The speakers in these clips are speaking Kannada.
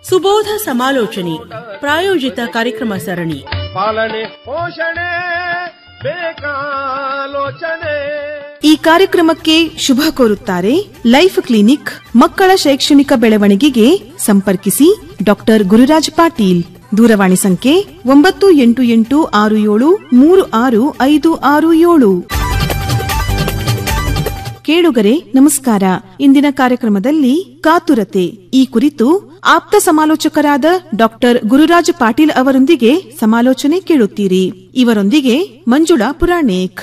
ಸುಬೋಧ ಸಮಾಲೋಚನೆ ಪ್ರಾಯೋಜಿತ ಕಾರ್ಯಕ್ರಮ ಸರಣಿ ಪಾಲನೆ ಪೋಷಣೆ ಬೇಕಾಲೋಚನೆ ಈ ಕಾರ್ಯಕ್ರಮಕ್ಕೆ ಶುಭ ಕೋರುತ್ತಾರೆ ಲೈಫ್ ಕ್ಲಿನಿಕ್ ಮಕ್ಕಳ ಶೈಕ್ಷಣಿಕ ಬೆಳವಣಿಗೆಗೆ ಸಂಪರ್ಕಿಸಿ ಡಾಕ್ಟರ್ ಗುರುರಾಜ್ ಪಾಟೀಲ್ ದೂರವಾಣಿ ಸಂಖ್ಯೆ ಒಂಬತ್ತು ಎಂಟು ಎಂಟು ಆರು ಏಳು ಮೂರು ಆರು ಐದು ಆರು ಏಳು ಕೇಳುಗರೆ ನಮಸ್ಕಾರ ಇಂದಿನ ಕಾರ್ಯಕ್ರಮದಲ್ಲಿ ಕಾತುರತೆ ಈ ಕುರಿತು ಆಪ್ತ ಸಮಾಲೋಚಕರಾದ ಡಾಕ್ಟರ್ ಗುರುರಾಜ್ ಪಾಟೀಲ್ ಅವರೊಂದಿಗೆ ಸಮಾಲೋಚನೆ ಕೇಳುತ್ತೀರಿ ಇವರೊಂದಿಗೆ ಮಂಜುಳಾ ಪುರಾಣಿಕ್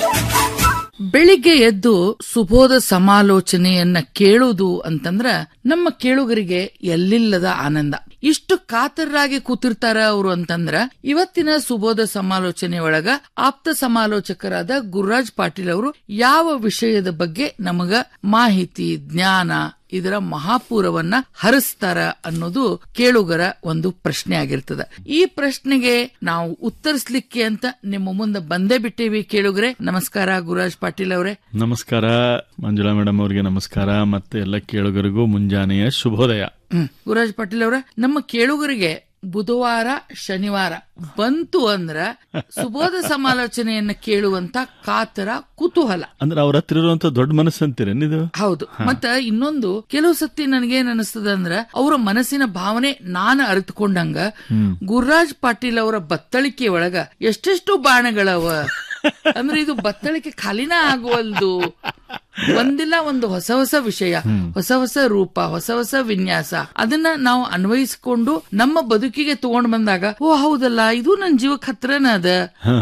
ಬೆಳಿಗ್ಗೆ ಎದ್ದು ಸುಬೋಧ ಸಮಾಲೋಚನೆಯನ್ನ ಕೇಳುವುದು ಅಂತಂದ್ರ ನಮ್ಮ ಕೇಳುಗರಿಗೆ ಎಲ್ಲಿಲ್ಲದ ಆನಂದ ಇಷ್ಟು ಕಾತರರಾಗಿ ಕೂತಿರ್ತಾರ ಅವರು ಅಂತಂದ್ರ ಇವತ್ತಿನ ಸುಬೋಧ ಸಮಾಲೋಚನೆ ಒಳಗ ಆಪ್ತ ಸಮಾಲೋಚಕರಾದ ಗುರುರಾಜ್ ಪಾಟೀಲ್ ಅವರು ಯಾವ ವಿಷಯದ ಬಗ್ಗೆ ನಮಗ ಮಾಹಿತಿ ಜ್ಞಾನ ಇದರ ಮಹಾಪೂರವನ್ನ ಹರಿಸ್ತಾರ ಅನ್ನೋದು ಕೇಳುಗರ ಒಂದು ಪ್ರಶ್ನೆ ಆಗಿರ್ತದ ಈ ಪ್ರಶ್ನೆಗೆ ನಾವು ಉತ್ತರಿಸ್ಲಿಕ್ಕೆ ಅಂತ ನಿಮ್ಮ ಮುಂದೆ ಬಂದೇ ಬಿಟ್ಟೇವಿ ಕೇಳುಗರೆ ನಮಸ್ಕಾರ ಗುರುರಾಜ್ ಪಾಟೀಲ್ ಅವರೇ ನಮಸ್ಕಾರ ಮಂಜುಳಾ ಮೇಡಮ್ ಅವರಿಗೆ ನಮಸ್ಕಾರ ಮತ್ತೆ ಎಲ್ಲ ಕೇಳುಗರಿಗೂ ಮುಂಜಾನೆಯ ಶುಭೋದಯ ಹ್ಮ್ ಗುರುರಾಜ್ ಪಾಟೀಲ್ ಅವರ ನಮ್ಮ ಕೇಳುಗರಿಗೆ ಬುಧವಾರ ಶನಿವಾರ ಬಂತು ಅಂದ್ರ ಸುಬೋಧ ಸಮಾಲೋಚನೆಯನ್ನ ಕೇಳುವಂತ ಕಾತರ ಕುತೂಹಲ ಅಂದ್ರೆ ಅವ್ರ ಹತ್ರ ಇರುವಂತ ದೊಡ್ಡ ಮನಸ್ಸು ಅಂತೀರೇನಿದು ಹೌದು ಮತ್ತ ಇನ್ನೊಂದು ಕೆಲವು ಸತಿ ನನಗೇನ್ ಅನಿಸ್ತದ ಅಂದ್ರ ಅವರ ಮನಸ್ಸಿನ ಭಾವನೆ ನಾನು ಅರಿತುಕೊಂಡಂಗ ಗುರುರಾಜ್ ಪಾಟೀಲ್ ಅವರ ಬತ್ತಳಿಕೆ ಒಳಗ ಎಷ್ಟೆಷ್ಟು ಬಾಣಗಳವ ಅಂದ್ರೆ ಇದು ಬತ್ತಳಿಕೆ ಖಾಲಿನ ಆಗುವಲ್ದು ಒಂದಿಲ್ಲ ಒಂದು ಹೊಸ ಹೊಸ ವಿಷಯ ಹೊಸ ಹೊಸ ರೂಪ ಹೊಸ ಹೊಸ ವಿನ್ಯಾಸ ಅದನ್ನ ನಾವು ಅನ್ವಯಿಸಿಕೊಂಡು ನಮ್ಮ ಬದುಕಿಗೆ ತಗೊಂಡ್ ಬಂದಾಗ ಓ ಹೌದಲ್ಲ ಇದು ನನ್ ಜೀವಕ್ ಹತ್ರನ ಅದ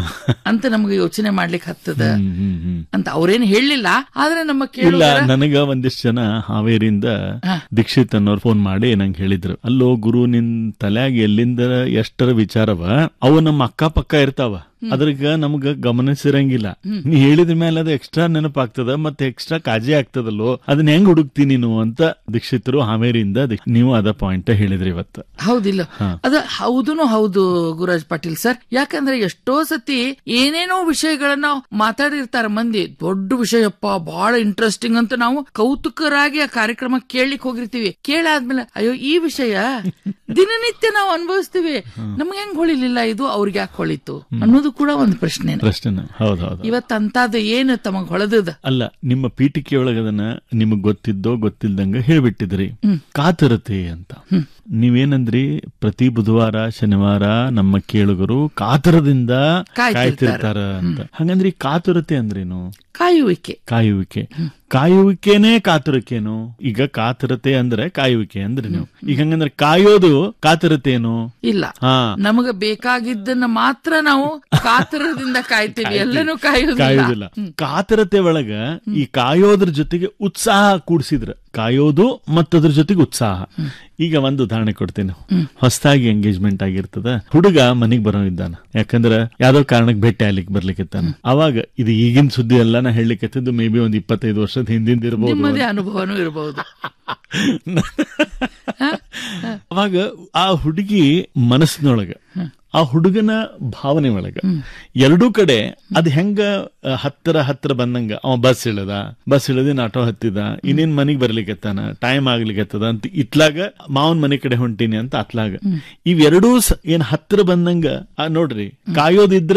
ಅಂತ ನಮ್ಗೆ ಯೋಚನೆ ಮಾಡ್ಲಿಕ್ಕೆ ಹತ್ತದ ಹ್ಮ್, ಹ್ಮ್, ಹ್ಮ್. ಅಂತ ಅವ್ರೇನ್ ಹೇಳಿಲ್ಲ ಆದ್ರೆ ನಮ್ಮ ಇಲ್ಲ ಕೇಳುಗರ ನನಗ ಒಂದಿಷ್ಟು ಜನ ಹಾವೇರಿಯಿಂದ ದೀಕ್ಷಿತ್ ಅನ್ನೋರು ಫೋನ್ ಮಾಡಿ ನಂಗೆ ಹೇಳಿದ್ರು ಅಲ್ಲೋ ಗುರು ನಿನ್ ತಲ್ಯಾಗ ಎಲ್ಲಿಂದ ಎಷ್ಟರ ವಿಚಾರವ ಅವು ನಮ್ಮ ಅಕ್ಕಪಕ್ಕ ಇರ್ತಾವ ಅದ್ರಾಗ ನಮ್ಗ ಗಮನಿಸಿರಂಗಿಲ್ಲ ನೀ ಹೇಳಿದ ಮೇಲೆ ಅದು ಎಕ್ಸ್ಟ್ರಾ ನೆನಪಾಗ್ತದ ಮತ್ತೆ ಎಕ್ಸ್ಟ್ರಾ ಕಾಜಿ ಆಗ್ತದಲ್ಲೋ ಅದನ್ನ ಹೆಂಗ್ ಹುಡುಕ್ತಿ ನೀನು ಅಂತ ದೀಕ್ಷಿತರು ಹಾವೇರಿಯಿಂದ ದೀಕ್ಷ- ನೀವು ಅದ ಪಾಯಿಂಟ್ ಹೇಳಿದ್ರಿ ಇವತ್ತು ಹೌದಿಲ್ಲ ಅದ ಹೌದುನು ಹೌದು ಗುರುರಾಜ್ ಪಾಟೀಲ್ ಸರ್ ಯಾಕಂದ್ರೆ ಎಷ್ಟೋ ಸತಿ ಏನೇನೋ ವಿಷಯಗಳನ್ನ ಮಾತಾಡಿರ್ತಾರ ಮಂದಿ ದೊಡ್ಡ ವಿಷಯಪ್ಪ ಬಹಳ ಇಂಟ್ರೆಸ್ಟಿಂಗ್ ಅಂತ ನಾವು ಕೌತುಕರಾಗಿ ಆ ಕಾರ್ಯಕ್ರಮ ಕೇಳಲಿಕ್ಕೆ ಹೋಗಿರ್ತೀವಿ ಕೇಳಾದ್ಮೇಲೆ ಅಯ್ಯೋ ಈ ವಿಷಯ ದಿನನಿತ್ಯ ನಾವು ಅನುಭವಿಸ್ತೀವಿ ನಮ್ಗೆ ಹೆಂಗ್ ಹೊಳಿಲಿಲ್ಲ ಇದು ಅವ್ರಿಗೆ ಯಾಕೆ ಹೊಳಿತು ಅನ್ನೋದು ಕೂಡ ಒಂದು ಪ್ರಶ್ನೆ ಪ್ರಶ್ನೆ ಹೌದು ಹೌದು ಇವತ್ತಂತಾದ ಏನು ತಮಗ್ ಹೊಳೆದದ ಅಲ್ಲ ನಿಮ್ಮ ಪೀಠಿಕೆಯೊಳಗ ಅದನ್ನ ನಿಮಗ್ ಗೊತ್ತಿದ್ದೋ ಗೊತ್ತಿಲ್ದಂಗ ಹೇಳ್ಬಿಟ್ಟಿದ್ರಿ ಕಾತರತೆ ಅಂತ ನೀವೇನಂದ್ರಿ ಪ್ರತಿ ಬುಧವಾರ ಶನಿವಾರ ನಮ್ಮ ಕೇಳುಗರು ಕಾತರದಿಂದ ಕಾಯ್ತಿರ್ತಾರ. ಕಾಯ್ತಿರ್ತಾರ ಅಂತ ಹಂಗಂದ್ರೆ ಈ ಕಾತುರತೆ ಅಂದ್ರೇನು ಕಾಯುವಿಕೆ ಕಾಯುವಿಕೆ ಕಾಯುವಿಕೆನೇ ಕಾತುರಕೇನು ಈಗ ಕಾತುರತೆ ಅಂದ್ರೆ ಕಾಯುವಿಕೆ ಅಂದ್ರೆ ನೀವು ಈಗ ಹಂಗಂದ್ರೆ ಕಾಯೋದು ಕಾತುರತೆ ಏನು ಇಲ್ಲ ಹಾ ನಮಗ ಬೇಕಾಗಿದ್ದನ್ನ ಮಾತ್ರ ನಾವು ಕಾತರದಿಂದ ಕಾಯ್ತೀವಿ ಎಲ್ಲನೂ ಕಾಯೋದಿಲ್ಲ ಕಾಯೋದಿಲ್ಲ ಕಾತರತೆ ಒಳಗ ಈ ಕಾಯೋದ್ರ ಜೊತೆಗೆ ಉತ್ಸಾಹ ಕೂಡಿಸಿದ್ರ ಕಾಯೋದು ಮತ್ತದ್ರ ಜೊತೆಗೆ ಉತ್ಸಾಹ ಈಗ ಒಂದು ಉದಾಹರಣೆ ಕೊಡ್ತೀನಿ ಹೊಸದಾಗಿ ಎಂಗೇಜ್ಮೆಂಟ್ ಆಗಿರ್ತದ ಹುಡುಗ ಮನಿಗ್ ಬರೋ ಇದ್ದಾನ ಯಾಕಂದ್ರ ಯಾವ್ದೋ ಕಾರಣಕ್ಕೆ ಭೇಟಿ ಆಗ್ಲಿಕ್ಕೆ ಬರ್ಲಿಕ್ಕಿತ್ತಾನ ಅವಾಗ ಇದು ಈಗಿನ ಸುದ್ದಿ ಎಲ್ಲ ನಾ ಹೇಳಲಿಕ್ಕೆ ಮೇ ಬಿ ಒಂದ್ ಇಪ್ಪತ್ತೈದು ವರ್ಷದ ಹಿಂದಿಂದ ಇರ್ಬೋದು ನಿಮ್ಮದೇ ಅನುಭವನೂ ಇರಬಹುದು ಅವಾಗ ಆ ಹುಡುಗಿ ಮನಸ್ಸಿನೊಳಗ ಆ ಹುಡುಗನ ಭಾವನೆ ಒಳಗ ಎರಡೂ ಕಡೆ ಅದ್ ಹೆಂಗ ಆ, ಹತ್ತಿರ ಹತ್ತಿರ ಬಂದಂಗ ಅವ ಬಸ್ ಇಳದ ಬಸ್ ಇಳದಿನ ಆಟೋ ಹತ್ತಿದ ಇನ್ನೇನ್ ಮನಿಗ್ ಬರ್ಲಿಕ್ಕತ್ತಾನ ಟೈಮ್ ಆಗ್ಲಿಕ್ಕತ್ತದ ಅಂತ ಇತ್ಲಾಗ ಮಾವನ್ ಮನೆ ಕಡೆ ಹೊಂಟೀನಿ ಅಂತ ಅತ್ಲಾಗ ಇವೆರಡೂ ಸ- ಏನ್ ಹತ್ತಿರ ಬಂದಂಗ ಆ, ನೋಡ್ರಿ ಕಾಯೋದಿದ್ರ